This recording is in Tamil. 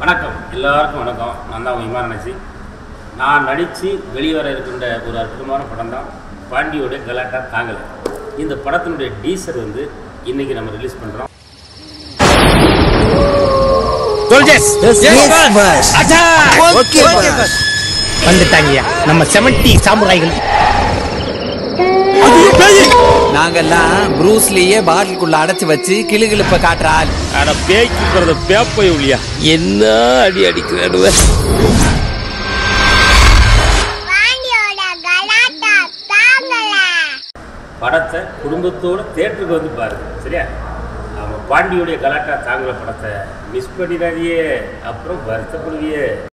வணக்கம் எல்லாருக்கும் வணக்கம் நான் தான் விமான நசி நான் நடித்து வெளிவர இருக்கின்ற ஒரு அற்புதமான படம் தான் பாண்டியோட கலாட்டா தாங்கலை இந்த படத்தினுடைய டீசர் வந்து இன்னைக்கு நம்ம ரிலீஸ் பண்ணுறோம் வந்துட்டாங்கய்யா நம்ம செவன்டி சாமுராய்கள் நாங்கெல்லாம் ப்ரூஸ்லியே பாட்டிலுக்குள்ள அடைச்சு வச்சு கிளுகிளுப்ப காட்டுற ஆள் அட பேய்க்கு பேப்பை ஒழியா என்ன அடி அடிக்கிறாடுவ வாண்டியோட கலாட்டா தாங்கல படத்தை குடும்பத்தோட தேட்டருக்கு வந்து பாருங்க சரியா நம்ம பாண்டியோடைய கலாட்டா தாங்கலை படத்தை மிஸ் பண்ணிடாதியே அப்புறம் வருத்தப்படுவியே